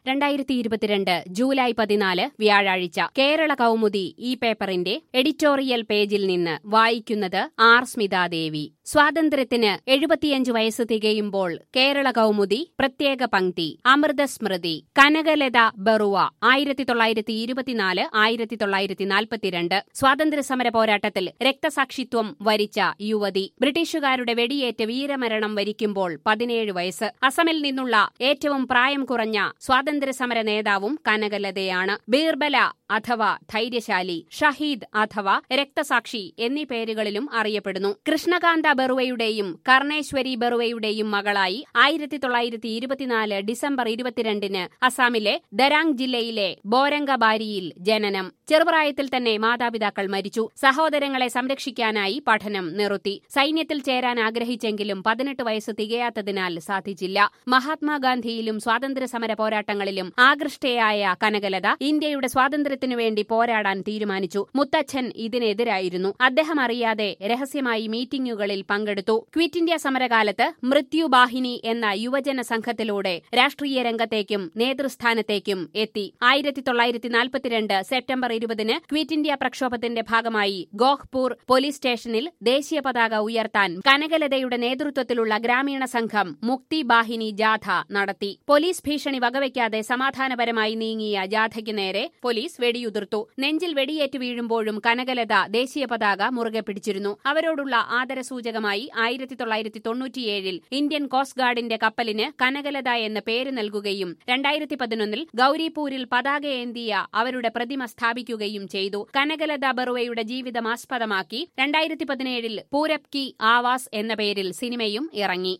രണ്ടായിരത്തി ഇരുപത്തിരണ്ട് ജൂലൈ പതിനാല് വ്യാഴാഴ്ച കേരള കൗമുദി ഈ പേപ്പറിന്റെ എഡിറ്റോറിയൽ പേജിൽ നിന്ന് വായിക്കുന്നത് ആർ സ്മിതാദേവി സ്വാതന്ത്ര്യത്തിന് എഴുപത്തിയഞ്ച് വയസ്സ് തികയുമ്പോൾ കേരള കൗമുദി പ്രത്യേക പങ്ക്തി അമൃതസ്മൃതി കനകലത ബറുവ ആയിരത്തി തൊള്ളായിരത്തി ഇരുപത്തിനാല് ആയിരത്തി തൊള്ളായിരത്തി നാൽപ്പത്തിരണ്ട് സ്വാതന്ത്ര്യസമര പോരാട്ടത്തിൽ രക്തസാക്ഷിത്വം വരിച്ച യുവതി ബ്രിട്ടീഷുകാരുടെ വെടിയേറ്റ് വീരമരണം വരിക്കുമ്പോൾ പതിനേഴ് വയസ്സ് അസമിൽ നിന്നുള്ള ഏറ്റവും പ്രായം കുറഞ്ഞ സ്വാതന്ത്ര്യസമര നേതാവും കനകലതയാണ് ബീർബല അഥവാ ധൈര്യശാലി ഷഹീദ് അഥവാ രക്തസാക്ഷി എന്നീ പേരുകളിലും അറിയപ്പെടുന്നു കൃഷ്ണകാന്ത ബറുവയുടെയും കർണേശ്വരി ബറുവയുടെയും മകളായി ആയിരത്തി തൊള്ളായിരത്തി ഇരുപത്തിനാല് ഡിസംബർ ഇരുപത്തിരണ്ടിന് അസാമിലെ ദരാങ് ജില്ലയിലെ ബോരംഗബാരിയിൽ ജനനം ചെറുപ്രായത്തിൽ തന്നെ മാതാപിതാക്കൾ മരിച്ചു സഹോദരങ്ങളെ സംരക്ഷിക്കാനായി പഠനം നിർത്തി സൈന്യത്തിൽ ചേരാൻ ആഗ്രഹിച്ചെങ്കിലും പതിനെട്ട് വയസ്സ് തികയാത്തതിനാൽ സാധിച്ചില്ല മഹാത്മാഗാന്ധിയിലും സ്വാതന്ത്ര്യസമര പോരാട്ടങ്ങളിലും ആകൃഷ്ടയായ കനകലത ഇന്ത്യയുടെ സ്വാതന്ത്ര്യത്തിനു വേണ്ടി പോരാടാൻ തീരുമാനിച്ചു മുത്തച്ഛൻ ഇതിനെതിരായിരുന്നു അദ്ദേഹം അറിയാതെ രഹസ്യമായി മീറ്റിംഗുകളിൽ പങ്കെടുത്തു ക്വിറ്റ് ഇന്ത്യ സമരകാലത്ത് മൃത്യുബാഹിനി എന്ന യുവജന സംഘത്തിലൂടെ രാഷ്ട്രീയ രംഗത്തേക്കും നേതൃസ്ഥാനത്തേക്കും എത്തി ആയിരത്തി തൊള്ളായിരത്തി നാൽപ്പത്തിരണ്ട് സെപ്റ്റംബർ ഇരുപതിന് ക്വിറ്റ് ഇന്ത്യ പ്രക്ഷോഭത്തിന്റെ ഭാഗമായി ഗോഹ്പൂർ പോലീസ് സ്റ്റേഷനിൽ ദേശീയ പതാക ഉയർത്താൻ കനകലതയുടെ നേതൃത്വത്തിലുള്ള ഗ്രാമീണ സംഘം മുക്തി ബാഹിനി ജാഥ നടത്തി പോലീസ് ഭീഷണി വകവയ്ക്കാതെ സമാധാനപരമായി നീങ്ങിയ ജാഥയ്ക്ക് നേരെ പോലീസ് വെടിയുതിർത്തു നെഞ്ചിൽ വെടിയേറ്റ് വീഴുമ്പോഴും കനകലത ദേശീയ പതാക മുറുകെ പിടിച്ചിരുന്നു അവരോടുള്ള ആദരസൂചകമായി ആയിരത്തി തൊള്ളായിരത്തി തൊണ്ണൂറ്റിയേഴിൽ ഇന്ത്യൻ കോസ്റ്റ് ഗാർഡിന്റെ കപ്പലിന് കനകലത എന്ന പേര് നൽകുകയും രണ്ടായിരത്തി പതിനൊന്നിൽ ഗൌരിപൂരിൽ പതാകയേന്തിയ അവരുടെ പ്രതിമ സ്ഥാപിക്കുകയും ചെയ്തു കനകലത ബറുവയുടെ ജീവിതം ആസ്പദമാക്കി രണ്ടായിരത്തി പതിനേഴിൽ പൂരബ് കി ആവാസ് എന്ന പേരിൽ സിനിമയും ഇറങ്ങി